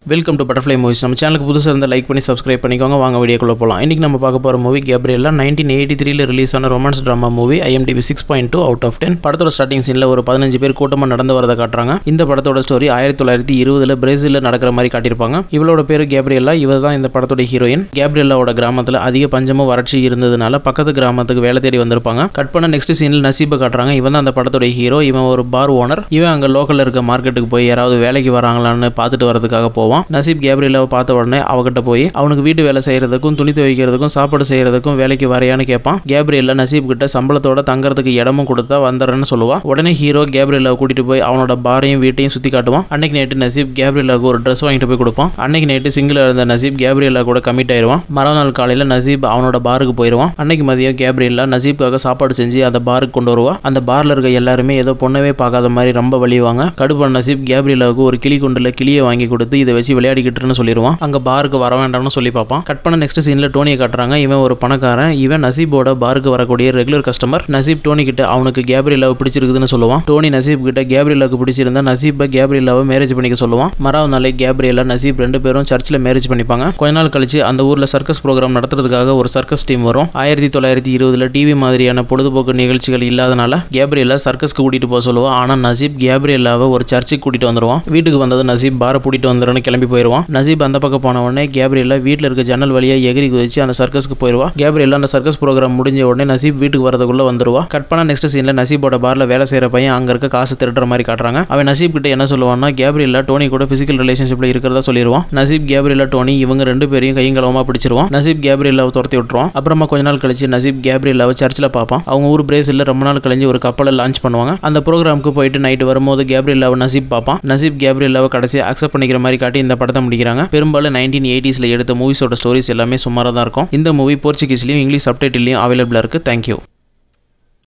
welcome to butterfly movies நம்ம சேனலுக்கு புதுசாக இருந்தால் லைக் பண்ணி சப்ஸ்கிரைப் பண்ணிக்கோங்க வாங்க வீடியோக்குள்ள போகலாம் இன்றைக்கி நம்ம பார்க்க போகிற மூவி கேப்ரியலா நைன்டீன் எயிட்டி த்ரீல ரிலீஸ் ஆன romance drama movie IMDb six point two out of ten படத்தோட ஸ்டார்டிங் சீனில் ஒரு பதினஞ்சு பேர் கூட்டமாக நடந்து வரதை காட்டுறாங்க இந்த படத்தோட ஸ்டோரி ஆயிரத்தி தொள்ளாயிரத்தி இருபதுல பிரேசிலில் நடக்கிற மாதிரி காட்டியிருப்பாங்க இவளோட பேர் கேப்ரியலா இவ தான் இந்த படத்தோட ஹீரோயின் கேப்ரியலாவோட கிராமத்தில் அதிக பஞ்சமும் வறட்சி இருந்ததுனால பக்கத்து கிராமத்துக்கு வேலை தேடி வந்திருப்பாங்க கட் பண்ண நெக்ஸ்ட் சீனில் நசீபை காட்டுறாங்க இவன் தான் அந்த படத்தோட ஹீரோ இவன் ஒரு பார் ஓனர் இவன் அங்கே லோக்கலில் இருக்க மார்க்கெட்டுக்கு போய் யாராவது வேலைக்கு வராங்களான்னு பார்த்துட்டு வரதுக்காக போவான் நசீப் கேப்ரியலாவை பார்த்த உடனே அவகிட்ட போய் அவனுக்கு வீட்டு வேலை செய்யறதுக்கும் துணி துவைக்கிறதுக்கும் சாப்பாடு செய்யறதுக்கும் வேலைக்கு வரையான்னு கேட்பான் கேப்ரியலா நசீப் கிட்ட சம்பளத்தோட தங்கறதுக்கு இடமும் கொடுத்தா வந்துடுறேன்னு சொல்லுவா உடனே ஹீரோ கேப்ரியலாவை கூட்டிட்டு போய் அவனோட பாரையும் வீட்டையும் சுத்தி காட்டுவான் அன்னைக்கு நைட்டு நசீப் கேப்ரியலாவுக்கு ஒரு ட்ரெஸ் வாங்கிட்டு போய் கொடுப்பான் அன்னைக்கு நைட்டு சிங்கிள் இருந்த நசீப் கேப்ரியலா கூட கமிட் ஆயிடுவான் மறுநாள் காலையில நசீப் அவனோட பாருக்கு போயிடுவான் அன்னைக்கு மதியம் கேப்ரியலா நசீப்காக சாப்பாடு செஞ்சு அந்த பாருக்கு கொண்டு வருவா அந்த பார்ல இருக்க எல்லாருமே ஏதோ பொண்ணவே பார்க்காத மாதிரி ரொம்ப வலிவாங்க கடுப்பான நசீப் கேப்ரியலாவுக்கு ஒரு கிளி குண்டுல கிளியை வாங்கி கொடுத்து இதை வச்சு விளையாடிக்கிட்டுன்னு சொல்லிடுவான் அங்க பாருக்கு வர வேண்டாம்னு சொல்லி பார்ப்பான் கட் பண்ண நெக்ஸ்ட் சீன்ல டோனியை காட்டுறாங்க இவன் ஒரு பணக்காரன் இவன் நசீபோட பாருக்கு வரக்கூடிய ரெகுலர் கஸ்டமர் நசீப் டோனி கிட்ட அவனுக்கு கேப்ரியலாவை பிடிச்சிருக்குதுன்னு சொல்லுவான் டோனி நசீப் கிட்ட கேப்ரியலாவுக்கு பிடிச்சிருந்தா நசீப்பை கேப்ரியலாவை மேரேஜ் பண்ணிக்க சொல்லுவான் மறாவது நாளே கேப்ரியலா நசீப் ரெண்டு பேரும் சர்ச்சில் மேரேஜ் பண்ணிப்பாங்க கொஞ்ச நாள் கழிச்சு அந்த ஊர்ல சர்க்கஸ் ப்ரோக்ராம் நடத்துறதுக்காக ஒரு சர்க்கஸ் டீம் வரும் ஆயிரத்தி தொள்ளாயிரத்தி இருபதுல டிவி மாதிரியான பொழுதுபோக்கு நிகழ்ச்சிகள் இல்லாதனால கேப்ரியலா சர்க்கஸ்க்கு கூட்டிட்டு போக சொல்லுவான் ஆனா நசீப் கேப்ரியலாவை ஒரு சர்ச்சுக்கு கூட்டிட்டு வந்துருவான் வீட்டுக்கு வந்தது நசீப் பாரை பூட்டிட்டு வந்துடுன்னு கிளம்பி போயிடுவான் நசீப் அந்த பக்கம் போன உடனே கேப்ரியலா வீட்டில் இருக்க ஜன்னல் வழியா எகிரி குதிச்சு அந்த சர்க்கஸ்க்கு போயிடுவா கேப்ரியலா அந்த சர்க்கஸ் ப்ரோக்ராம் முடிஞ்ச உடனே நசீப் வீட்டுக்கு வரதுக்குள்ள வந்துருவா கட் பண்ண நெக்ஸ்ட் சீன்ல நசீபோட பார்ல வேலை செய்யற பையன் அங்க இருக்க காசு திருடுற மாதிரி காட்டுறாங்க அவன் நசீப் கிட்ட என்ன சொல்லுவான்னா கேப்ரியலா டோனி கூட பிசிக்கல் ரிலேஷன்ஷிப்ல இருக்கிறதா சொல்லிடுவான் நசீப் கேப்ரியலா டோனி இவங்க ரெண்டு பேரையும் கையங்கலவமா பிடிச்சிருவான் நசீப் கேப்ரியலாவை துரத்தி விட்டுருவான் அப்புறமா கொஞ்ச நாள் கழிச்சு நசீப் கேப்ரியலாவை சர்ச்சில் பார்ப்பான் அவங்க ஊர் பிரேசில்ல ரொம்ப நாள் கழிஞ்சு ஒரு கப்பலை லான்ச் பண்ணுவாங்க அந்த ப்ரோக்ராமுக்கு போயிட்டு நைட்டு வரும்போது கேப்ரியலாவை நசீப் பார்ப்பான் நசீப் கேப்ரியலாவை கடைசியாக அக்செப்ட் பண்ணிக்கிற மாதிரி காட்டி இந்த படத்தை முடிக்கிறாங்க பெரும்பாலும் நைன்டீன் எயிட்டிஸில் எடுத்த மூவிஸோட ஸ்டோரிஸ் எல்லாமே சுமாராக தான் இருக்கும் இந்த மூவி போர்ச்சுகீஸ்லையும் இங்கிலீஷ் சப்டைட்டிலையும் அவைலபிளாக இருக்குது தேங்க்யூ